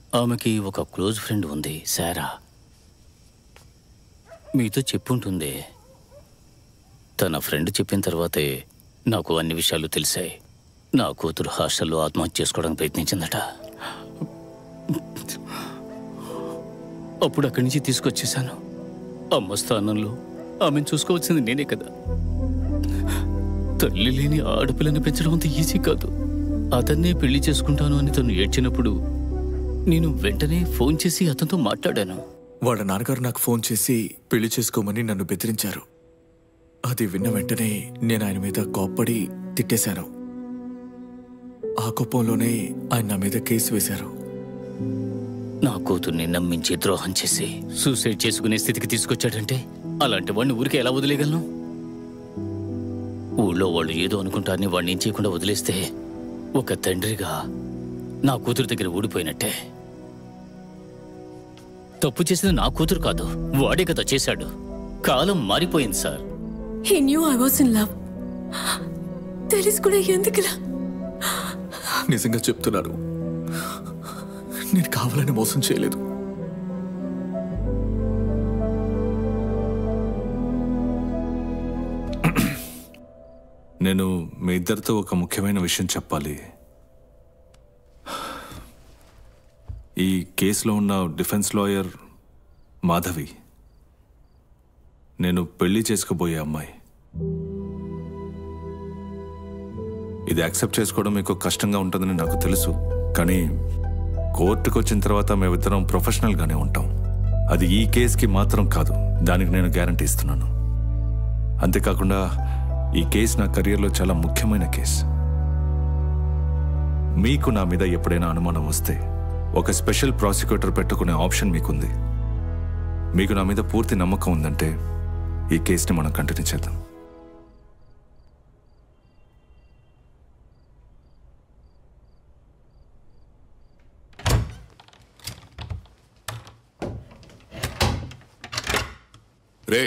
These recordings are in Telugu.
ఆమెకి ఒక క్లోజ్ ఫ్రెండ్ ఉంది శారా మీతో చెప్పుంటుంది తన ఫ్రెండ్ చెప్పిన తర్వాతే నాకు అన్ని విషయాలు తెలిసాయి నా కూతురు హాస్టల్లో ఆత్మహత్య చేసుకోవడానికి ప్రయత్నించిందట అప్పుడు అక్కడి నుంచి తీసుకొచ్చేశాను అమ్మ స్థానంలో ఆమెను చూసుకోవాల్సింది నేనే కదా తల్లి లేని ఆడపిల్లని పెంచడం అంత ఈజీ కాదు అతన్నే పెళ్లి చేసుకుంటాను అని తను ఏడ్చినప్పుడు నేను వెంటనే ఫోన్ చేసి అతనితో మాట్లాడాను వాళ్ళ నాన్నగారు నాకు ఫోన్ చేసి పెళ్లి చేసుకోమని నన్ను బెదిరించారు అది విన్న వెంటనే నేను ఆయన మీద కోప్పడి తిట్టేశాను ఆ కోపంలోనే ఆయన నా మీద కేసు వేశారు నా కూతుర్ని నమ్మించి ద్రోహం చేసి సూసైడ్ చేసుకునే స్థితికి తీసుకొచ్చాడంటే అలాంటి వాడిని ఊరికే ఎలా వదిలేయగలను ఊళ్ళో వాళ్ళు ఏదో అనుకుంటారని వాడిని ఏం చేయకుండా వదిలేస్తే ఒక తండ్రిగా నా కూతురు దగ్గర ఊడిపోయినట్టే తప్పు చేసిన నా కూతురు కాదు వాడే కదా చేశాడు కాలం మారిపోయింది sir he knew I was in love తెలిసి కూడా ఎందుకులా నిజంగా చెప్తున్నాను నేను కావాలని మోసం చేయలేదు నేను మీ ఇద్దరితో ఒక ముఖ్యమైన విషయం చెప్పాలి ఈ కేసులో ఉన్న డిఫెన్స్ లాయర్ మాధవి నేను పెళ్లి చేసుకోబోయే అమ్మాయి ఇది యాక్సెప్ట్ చేసుకోవడం మీకు కష్టంగా ఉంటుందని నాకు తెలుసు కానీ కోర్టుకు వచ్చిన తర్వాత మేమిద్దరం ప్రొఫెషనల్గానే ఉంటాం అది ఈ కేసుకి మాత్రం కాదు దానికి నేను గ్యారంటీ ఇస్తున్నాను అంతేకాకుండా ఈ కేసు నా కెరియర్లో చాలా ముఖ్యమైన కేసు మీకు నా మీద ఎప్పుడైనా అనుమానం వస్తే ఒక స్పెషల్ ప్రాసిక్యూటర్ పెట్టుకునే ఆప్షన్ మీకుంది మీకు నా మీద పూర్తి నమ్మకం ఉందంటే ఈ కేసుని మనం కంటిన్యూ చేద్దాం రే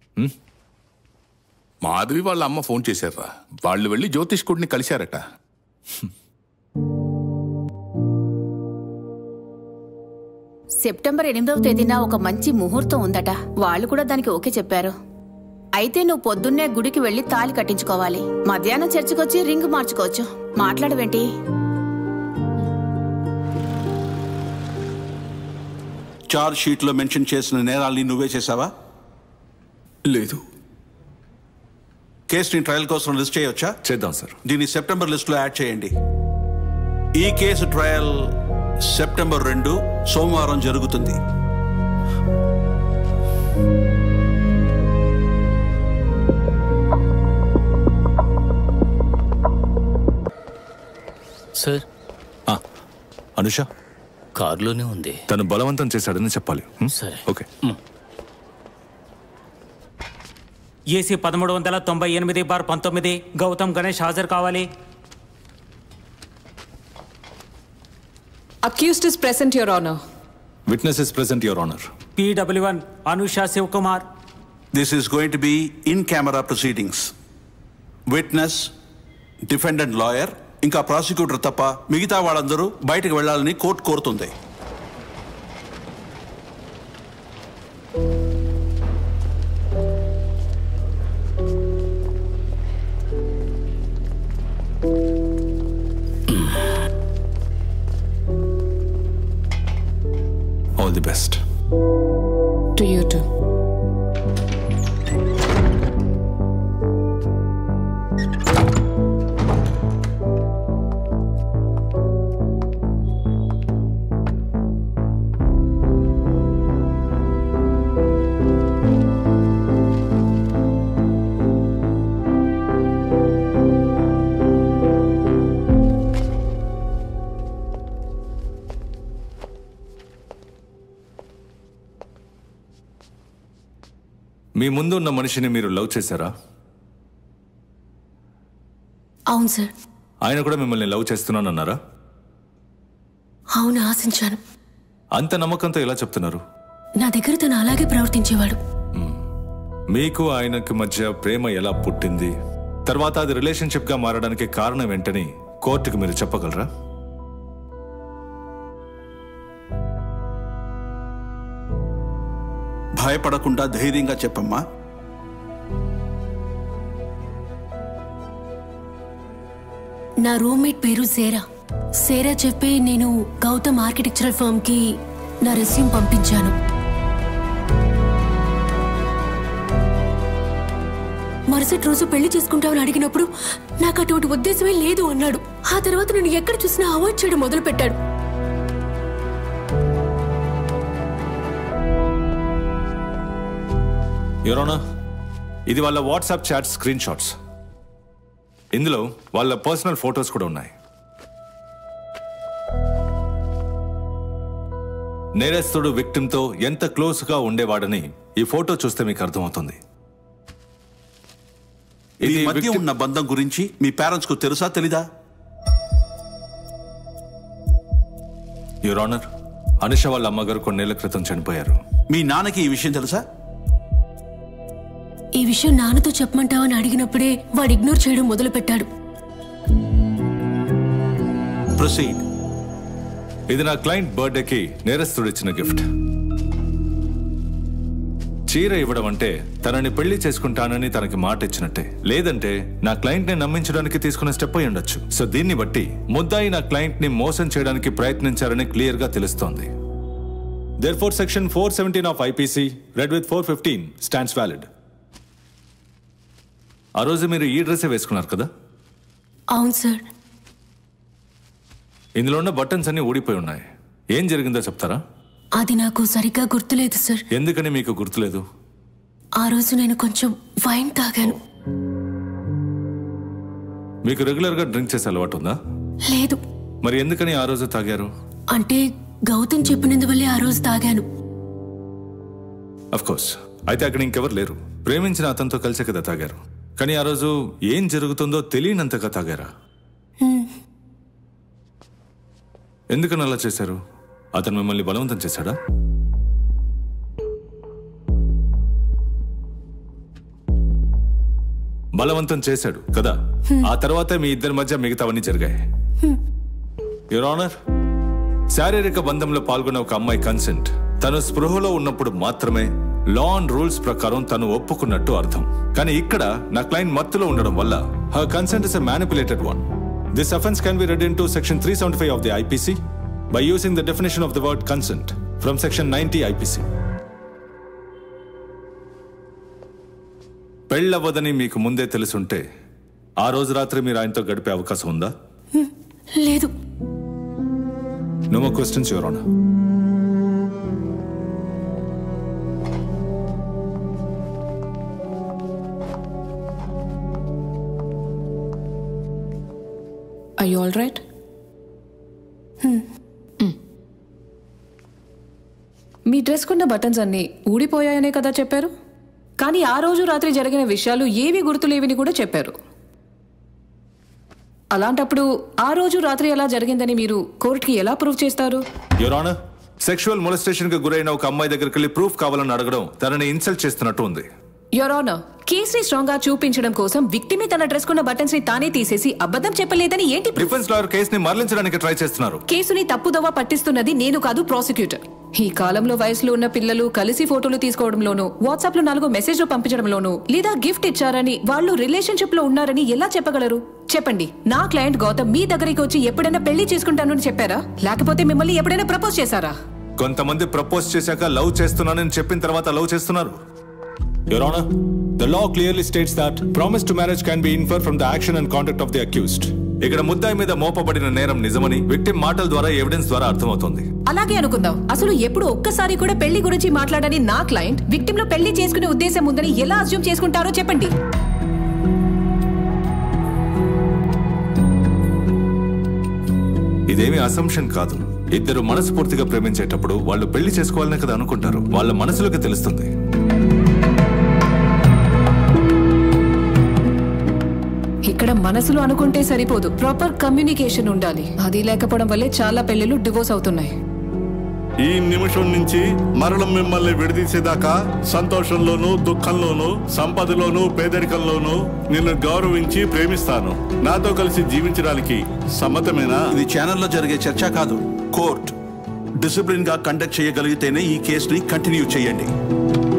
మాధవి వాళ్ళ అమ్మ ఫోన్ చేశారా వాళ్ళు వెళ్ళి జ్యోతిష్కుడిని కలిశారట సెప్టెంబర్ ఎనిమిదవ తేదీన ఒక మంచి ముహూర్తం ఉందట వాళ్ళు కూడా దానికి ఓకే చెప్పారు అయితే నువ్వు పొద్దున్నే గుడికి వెళ్లి తాలి కట్టించుకోవాలి మధ్యాహ్నం చర్చికొచ్చి రింగ్ మార్చుకోవచ్చు మాట్లాడవేంటి చార్జ్ షీట్లో మెన్షన్ చేసిన నేరాల్ని నువ్వే చేసావా లేదు కేసుని ట్రయల్ కోసం లిస్ట్ చేయొచ్చా చేద్దాం సార్ దీన్ని సెప్టెంబర్ లిస్ట్లో యాడ్ చేయండి ఈ కేసు ట్రయల్ సెప్టెంబర్ రెండు సోమవారం జరుగుతుంది సార్ అనుష కారులోనే ఉంది తను బలవంతం చేశాడని చెప్పాలి హ్మ్? సరే ఓకే ఏసీ పదమూడు వందల తొంభై ఎనిమిది బార్ పంతొమ్మిది గౌతమ్ గణేష్ హాజరు కావాలి Accused is present, Your Honor. Witness is present your honour PW one Anusha Shivakumar this is going to be in camera proceedings witness defendant lawyer ఇంకా ప్రాసిక్యూటర్ తప్ప మిగతా వాళ్ళందరూ బయటకు వెళ్ళాలని కోర్టు కోరుతుంది all the best To you too. మీ ముందు ఉన్న మనిషిని మీరు లవ్ చేశారా అవును సార్ ఆయన కూడా మిమ్మల్ని లవ్ చేస్తున్నానన్నారా అవును ఆశించాను అంత నమ్మకంతో ఎలా చెప్తున్నారు నా దగ్గర తను అలాగే ప్రవర్తించేవాడు మీకు ఆయనకి మధ్య ప్రేమ ఎలా పుట్టింది తర్వాత అది రిలేషన్షిప్ గా మారడానికి కారణం ఏంటని కోర్టుకు మీరు చెప్పగలరా భయపడకుండా ధైర్యంగా చెప్పమ్మా నా రూమ్మేట్ పేరు సేరా సేరా చెప్పి నేను గౌతమ్ ఆర్కిటెక్చరల్ ఫర్మ్ కి నా రెస్యూమ్ పంపించాను మరుసటి రోజు పెళ్లి చేసుకుంటామని అడిగినప్పుడు నాకు అటువంటి ఉద్దేశమే లేదు అన్నాడు ఆ తర్వాత నేను ఎక్కడ చూసినా అవాయిడ్ చేయడం మొదలు పెట్టాడు యురోనా ఇది వాళ్ళ వాట్సాప్ చాట్ స్క్రీన్ షాట్స్ ఇందులో వాళ్ళ పర్సనల్ ఫొటోస్ కూడా ఉన్నాయి నేరస్తుడు విక్టిమ్తో ఎంత క్లోజ్గా ఉండేవాడని ఈ ఫోటో చూస్తే మీకు అర్థమవుతుంది ఈ ఇది మధ్య victim- ఉన్న బంధం గురించి మీ పేరెంట్స్ కు తెలుసా తెలీదా యువర్ ఆనర్ అనుష వాళ్ళ అమ్మగారు కొన్నేళ్ల క్రితం చనిపోయారు మీ నాన్నకి ఈ విషయం తెలుసా ఈ విషయం నాన్నతో చెప్పమంటావని అడిగినప్పుడే వాడు ఇగ్నోర్ చేయడం మొదలు పెట్టాడు ప్రొసీడ్ ఇది నా క్లయింట్ బర్త్డేకి నేరస్తుడు ఇచ్చిన గిఫ్ట్ చీర ఇవ్వడం అంటే తనని పెళ్లి చేసుకుంటానని తనకి మాట ఇచ్చినట్టే లేదంటే నా క్లయింట్ ని నమ్మించడానికి తీసుకున్న స్టెప్ అయి ఉండొచ్చు సో దీన్ని బట్టి ముద్దాయి నా క్లయింట్ ని మోసం చేయడానికి ప్రయత్నించారని క్లియర్ గా తెలుస్తోంది there four section four seventeen of IPC read with four fifteen stands valid ఆ రోజు మీరు ఈ డ్రెస్సే వేసుకున్నారు కదా అవును సార్ ఇందులో ఉన్న బటన్స్ అన్ని ఊడిపోయి ఉన్నాయి ఏం జరిగిందో చెప్తారా అది నాకు సరిగ్గా గుర్తులేదు సార్ ఎందుకని మీకు గుర్తులేదు ఆ రోజు నేను కొంచెం వైన్ తాగాను మీకు రెగ్యులర్ గా డ్రింక్ చేసే అలవాటు ఉందా లేదు మరి ఎందుకని ఆ రోజు తాగారు అంటే గౌతమ్ చెప్పినందువల్లే ఆ రోజు తాగాను అఫ్ కోర్స్ అయితే అక్కడ ఇంకెవరు లేరు ప్రేమించిన అతనితో కలిసే కదా తాగారు కానీ ఆ రోజు ఏం జరుగుతుందో తెలియనంతగా తాగారా హ్మ్. ఎందుకని అలా చేశారు అతను మిమ్మల్ని బలవంతం చేశాడా బలవంతం చేశాడు కదా ఆ తర్వాతే మీ ఇద్దరి మధ్య మిగతావన్నీ జరిగాయి యువర్ ఆనర్ శారీరక బంధంలో పాల్గొన్న ఒక అమ్మాయి కన్సెంట్ తను స్పృహలో ఉన్నప్పుడు మాత్రమే లా అండ్ రూల్స్ ప్రకారం తను ఒప్పుకున్నట్టు అర్థం కానీ ఇక్కడ నా క్లయింట్ మత్తులో ఉండడం వల్ల her consent is a manipulated one this offence can be read into section three seventy five of the IPC by using the definition of the word consent from section ninety IPC పెళ్ళవ్వదని మీకు ముందే తెలుసుంటే ఆ రోజు రాత్రి మీరు ఆయనతో గడిపే అవకాశం ఉందా లేదు No more questions, Your Honor. Are you all right? మీ డ్రెస్ కున్న బటన్స్ అన్నీ ఊడిపోయాయనే కదా చెప్పారు కానీ ఆ రోజు రాత్రి జరిగిన విషయాలు ఏవి గుర్తులేవిని కూడా చెప్పారు అలాంటప్పుడు ఆ రోజు రాత్రి ఎలా జరిగిందని మీరు కోర్టుకి ఎలా ప్రూవ్ చేస్తారు యువర్ ఆనర్ సెక్షువల్ మొలస్టేషన్ కి గురైన ఒక అమ్మాయి దగ్గరికి వెళ్ళి ప్రూఫ్ కావాలని అడగడం తనని ఇన్సల్ట్ చేస్తున్నట్టు ఉంది యోర్ ఆనర్ కేసుని స్ట్రాంగ్ గా చూపించడం కోసం విక్టిమి తన డ్రెస్ కున్న బటన్స్ ని తానే తీసేసి అబద్ధం చెప్పలేదని ఏంటి proof? డిఫెన్స్ లాయర్ కేసుని మరలించడానికి ట్రై చేస్తున్నారు కేసుని తప్పుదోవ పట్టిస్తున్నది నేను కాదు ప్రాసిక్యూటర్ ఈ కాలంలో వయసులో ఉన్న పిల్లలు కలిసి ఫోటోలు తీసుకోవడంలోనూ వాట్సాప్ లో నాలుగు మెసేజ్లు పంపించడంలోనూ లేదా గిఫ్ట్ ఇచ్చారని వాళ్ళు రిలేషన్షిప్ లో ఉన్నారని ఎలా చెప్పగలరు చెప్పండి నా క్లయింట్ గౌతమ్ మీ దగ్గరికి వచ్చి ఎప్పుడైనా పెళ్లి చేసుకుంటాను అని చెప్పారా లేకపోతే మిమ్మల్ని ఎప్పుడైనా ప్రపోజ్ చేశారా కొంతమంది ప్రపోజ్ చేశాక లవ్ చేస్తున్నానని చెప్పిన తర్వాత లవ్ చేస్తున్నారు your honour the law clearly states that promise to marriage can be infer from the action and contact of the accused ఇక్కడ ముద్దాయి మీద మోపబడిన నేరం నిజమని విక్టిమ్ మాటల ద్వారా ఎవిడెన్స్ ద్వారా అర్థమవుతుంది అలాగే అనుకుందాం అసలు ఎప్పుడు ఒక్కసారి కూడా పెళ్లి గురించి మాట్లాడని నా క్లయింట్ విక్టిమ్ లో పెళ్లి చేసుకునే ఉద్దేశం ఉందని ఎలా అజ్యూమ్ చేసుకుంటారో చెప్పండి ఇదేమీ అసంప్షన్ కాదు ఇద్దరు మనస్ఫూర్తిగా ప్రేమించేటప్పుడు వాళ్ళు పెళ్లి చేసుకోవాలనే కదా అనుకుంటారు వాళ్ళ మనసులోకి తెలుస్తుంది ఇక్కడ మనసులో అనుకుంటే సరిపోదు ప్రాపర్ కమ్యూనికేషన్ ఉండాలి అది లేకపోవడం వల్లే చాలా పెళ్లిళ్ళు డివోర్స్ అవుతున్నాయి ఈ నిమిషం నుంచి మరణం మిమ్మల్ని విడదీసేదాకా సంతోషంలోనూ దుఃఖంలోనూ సంపదలోనూ పేదరికంలోనూ నిన్ను గౌరవించి ప్రేమిస్తాను నాతో కలిసి జీవించడానికి సమ్మతమేనా ఇది ఛానల్లో జరిగే చర్చ కాదు కోర్ట్ డిసిప్లిన్ గా కండక్ట్ చేయగలిగితేనే ఈ కేసుని కంటిన్యూ చేయండి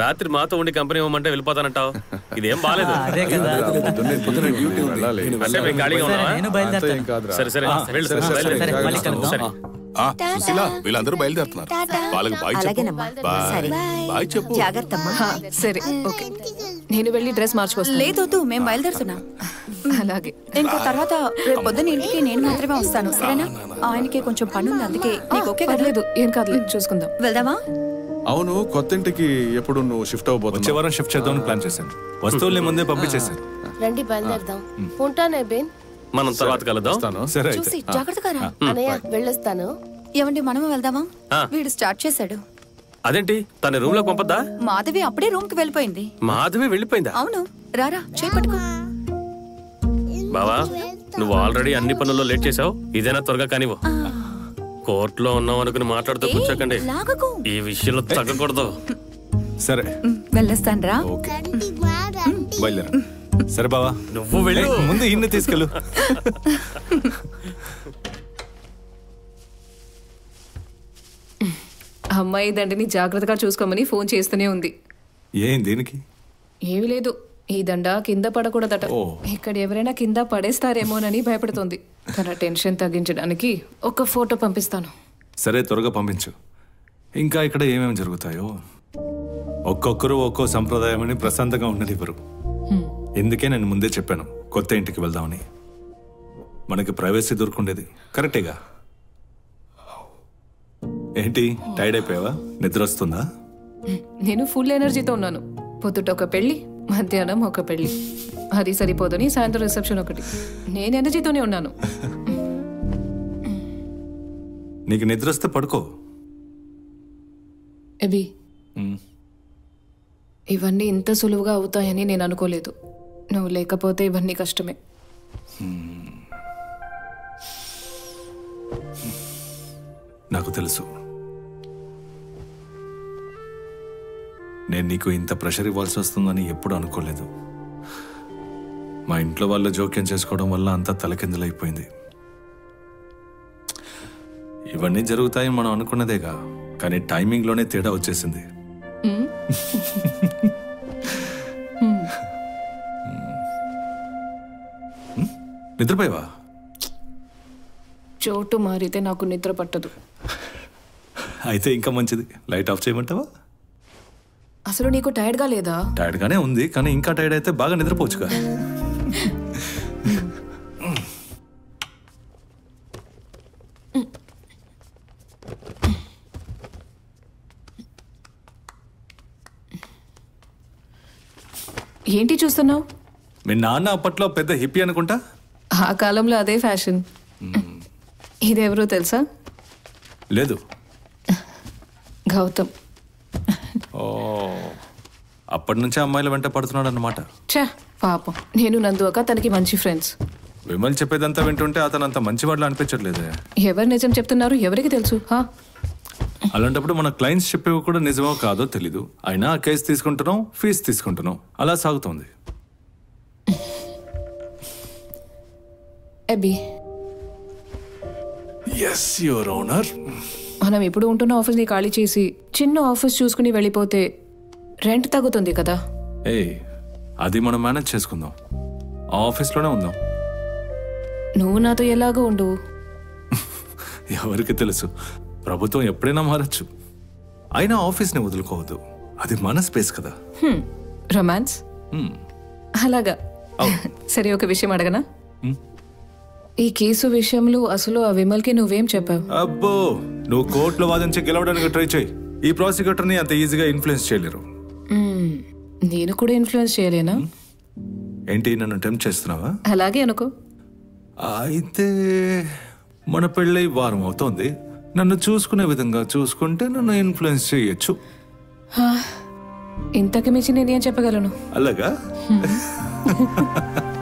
రాత్రి మాతో ఉండి కంపెనీ ఇవ్వమంటే వెళ్ళిపోతానంటావు ఇదేం బాలేదు అదే కదా. పొద్దున్నే పొద్దున్నే డ్యూటీ ఉంది. వెళ్ళాలి. నేను అంటే మేము వెళ్ళాలి. ఖాళీగా ఉన్నావా? నేను బయలుదేరుతాను. అంతా ఏం కాదురా. సరే సరే ఆ, వెళ్ళు సరే, సరే, బయలుదేరు. సరే, మళ్ళీ కలుద్దాం. సరే. ఆ, సుశీల వీళ్ళందరూ బయలుదేరుతున్నారు వాళ్ళకి బాయ్ చెప్పు అలాగేనమ్మా. బాయ్ సరే. బాయ్ చెప్పు జాగ్రత్తమ్మా సరే ఓకే నేను వెళ్ళి డ్రెస్ మార్చుకొస్తాను లేదొద్దు మేము బయలుదేరుతున్నాం అలాగే ఇంకో తర్వాత రేపు పొద్దున్న ఇంటికి నేను మాత్రమే వస్తాను సరేనా ఆయనకి కొంచెం పని ఉంది అందుకే నీకు ఓకే కదా పర్లేదు ఏం కాదులేదు చూసుకుందాం వెళ్దామా అవును కొత్త ఇంటికి ఎప్పుడు నువ్వు షిఫ్ట్ వచ్చే అవబోతున్నావు వారం షిఫ్ట్ చేద్దామని ప్లాన్ చేశాను వస్తువుల్ని ముందే పంపించేశాను రండి బయలుదేరదాం ఉంటానే బేన్ మనం తర్వాత కలుద్దాం సరే చూసి జాగ్రత్తగా రా అనయ్య వెళ్ళొస్తాను ఏమండి మనము వెళ్దామా ఆ. వీడు స్టార్ట్ చేశాడు అదేంటి తన రూమ్ లో పంపద్దా మాధవి అప్పుడే రూమ్ కి వెళ్ళిపోయింది మాధవి వెళ్ళిపోయిందా అవును రారా చేపట్టుకో బావా నువ్వు ఆల్రెడీ అన్ని పనుల్లో లేట్ చేసావు ఇదేనా త్వరగా కానివ్వు కోర్టులో ఉన్నావు అనుకుని మాట్లాడుతూ కూర్చోకండి లాగకు ఈ విషయంలో తగ్గకూడదు సరే వెళ్ళొస్తాను రా బయలుదేరా సరే బావా నువ్వు వెళ్ళు ఏయ్, ముందు ఇన్ని తీసుకెళ్ళు అమ్మాయి దండని జాగ్రత్తగా చూసుకోమని ఫోన్ చేస్తూనే ఉంది ఏం దీనికి ఏమీ లేదు ఈ దండ కింద పడకూడదట ఓ. ఇక్కడ ఎవరైనా కింద పడేస్తారేమోనని భయపడుతోంది తన టెన్షన్ తగ్గించడానికి ఒక ఫోటో పంపిస్తాను సరే త్వరగా పంపించు ఇంకా ఇక్కడ ఏమేమి జరుగుతాయో ఒక్కొక్కరు ఒక్కో సంప్రదాయం అని ప్రశాంతంగా ఉండనివ్వరు ఎందుకే నేను ముందే చెప్పాను కొత్త ఇంటికి వెళ్దామని మనకి ప్రైవసీ దొరుకుండేది కరెక్టేగా ఏంటి టైర్డ్ అయిపోయావా నిద్ర వస్తుందా నేను ఫుల్ ఎనర్జీతో ఉన్నాను పొద్దుట ఒక పెళ్లి మధ్యాహ్నం ఒక పెళ్లి అది సరిపోదని సాయంత్రం రిసెప్షన్ ఒకటి నేను ఎనర్జీతోనే ఉన్నాను నీకు నిద్ర వస్తే పడుకో ఎబి మ్. ఇవన్నీ ఇంత సులువుగా అవుతాయని నేను అనుకోలేదు నువ్వు లేకపోతే ఇవన్నీ కష్టమే నాకు తెలుసు నేను నీకు ఇంత ప్రెషర్ ఇవ్వాల్సి వస్తుందని ఎప్పుడు అనుకోలేదు మా ఇంట్లో వాళ్ళు జోక్యం చేసుకోవడం వల్ల అంతా తలకిందులైపోయింది ఇవన్నీ జరుగుతాయని మనం అనుకున్నదేగా కానీ టైమింగ్లోనే తేడా వచ్చేసింది నిద్రపోయావా చోటు మారితే నాకు నిద్ర పట్టదు అయితే ఇంకా మంచిది లైట్ ఆఫ్ చేయమంటావా అసలు నీకు టైర్డ్గా లేదా టైర్డ్ గానే ఉంది కానీ ఇంకా టైర్డ్ అయితే బాగా నిద్రపోవచ్చుగా ఏంటి చూస్తున్నావు మీ నాన్న అప్పట్లో పెద్ద హిప్పీ అనుకుంటా ఆ కాలంలో అదే ఫ్యాషన్ ఇదెవరో తెలుసా లేదు గౌతమ్ ఓ అప్పటి నుంచే అమ్మాయిల వెంట పడుతున్నాడు అన్నమాట ఛా పాపం నేను నందు అక్క తనకి మంచి ఫ్రెండ్స్ విమల్ చెప్పేదంతా వింటుంటే అతను అంత మంచివాళ్ళు అనిపించట్లేదే ఎవరు నిజం చెప్తున్నారు ఎవరికి తెలుసు హా? అలాంటప్పుడు మన క్లయింట్స్ చెప్పేవి కూడా నిజమో కాదో తెలీదు అయినా ఆ కేసు తీసుకుంటున్నాం ఫీజు తీసుకుంటున్నాం అలా సాగుతోంది ఎబి ఎస్ యువర్ ఓనర్ మనం ఇప్పుడు ఉంటున్న ఆఫీస్ని ఖాళీ చేసి చిన్న ఆఫీస్ చూసుకుని వెళ్ళిపోతే రెంట్ తగ్గుతుంది కదా ఏ అది మనం మేనేజ్ చేసుకుందాం ఆ ఆఫీస్లోనే ఉందాం నువ్వు నాతో ఎలాగో ఉండు ఎవరికి తెలుసు ప్రభుత్వం ఎప్పుడైనా మారచ్చు అయినా ఆఫీస్ని వదులుకోవద్దు అది మన స్పేస్ కదా హ్మ్. రొమాన్స్ హ్మ్. అలాగా సరే ఒక విషయం అడగనా హ్మ్. ఈ కేసు విషయంలో అసలు ఆ విమల్కి నువ్వేం చెప్పావు అబ్బో నువ్వు కోర్టులో వాదించి గెలవడానికి ట్రై చేయి ఈ ప్రాసిక్యూటర్ని అంత ఈజీగా ఇన్ఫ్లుయెన్స్ చేయలేరు మ్మ్. నేను కూడా ఇన్ఫ్లుయెన్స్ చేయలేనా ఏంటి నన్ను టెంప్ట్ చేస్తున్నావా అలాగే అనుకో అయితే మన పెళ్ళై వారం అవుతోంది నన్ను చూసుకునే విధంగా చూసుకుంటే నన్ను ఇన్ఫ్లుయెన్స్ చేయొచ్చు హా, ఇంతకు మించి నేనేం చెప్పగలను అలాగా